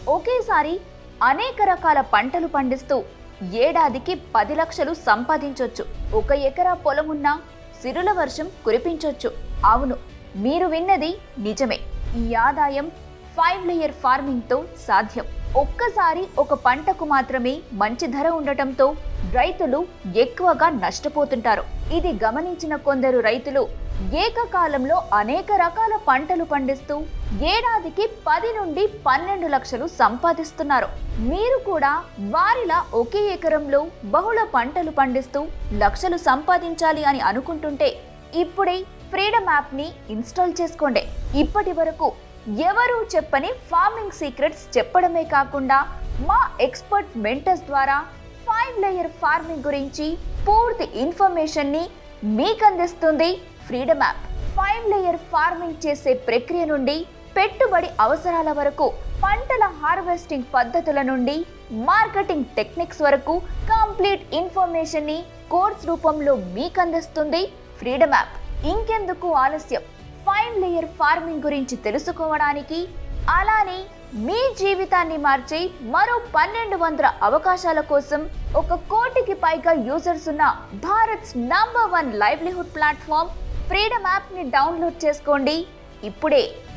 ఒకేసారి అనేక రకాల పంటలు పండిస్తూ ఏడాదికి పది లక్షలు సంపాదించొచ్చు ఒక ఎకరా పొలం ఉన్నా సిరుల వర్షం కురిపించొచ్చు అవును మీరు విన్నది నిజమే ఈ ఆదాయం ఫైవ్ లేయర్ ఫార్మింగ్ తో సాధ్యం ఒక్కసారి ఒక పంటకు మాత్రమే మంచి ధర ఉండటంతో రైతులు ఎక్కువగా నష్టపోతుంటారు ఇది గమనించిన కొందరు రైతులు ఏకకాలంలో అనేక రకాల పంటలు పండిస్తూ ఏడాదికి పది నుండి పన్నెండు లక్షలు సంపాదిస్తున్నారు మీరు కూడా వారిలా ఒకే ఎకరంలో బహుళ పంటలు పండిస్తూ లక్షలు సంపాదించాలి అని అనుకుంటుంటే ఇప్పుడే ఫ్రీడమ్ యాప్ ని ఇన్స్టాల్ చేసుకోండి ఇప్పటి వరకు ఎవరూ చెప్పని ఫార్మింగ్ సీక్రెట్స్ చెప్పడమే కాకుండా మా ఎక్స్పర్ట్ మెంటర్స్ ద్వారా ఫైవ్ లేయర్ ఫార్మింగ్ గురించి పూర్తి ఇన్ఫర్మేషన్ ని మీకు అందిస్తుంది freedom app five layer farming చేసే ప్రక్రియ నుండి పెట్టుబడి అవసరాల వరకు పంటల హార్వెస్టింగ్ పద్ధతుల నుండి మార్కెటింగ్ టెక్నిక్స్ వరకు కంప్లీట్ ఇన్ఫర్మేషన్ ని కోర్స్ రూపంలో మీకు అందిస్తుంది ఫ్రీడమ్ యాప్ ఇంకెందుకు ఆలస్యం ఫైవ్ లేయర్ ఫార్మింగ్ గురించి తెలుసుకోవడానికి అలానే మీ జీవితాన్ని మార్చే మరో పన్నెండు వందల అవకాశాల కోసం ఒక కోటికి పైగా యూజర్స్ ఉన్న Bharat's number one livelihood platform freedom app ని డౌన్లోడ్ చేసుకోండి ఇప్పుడే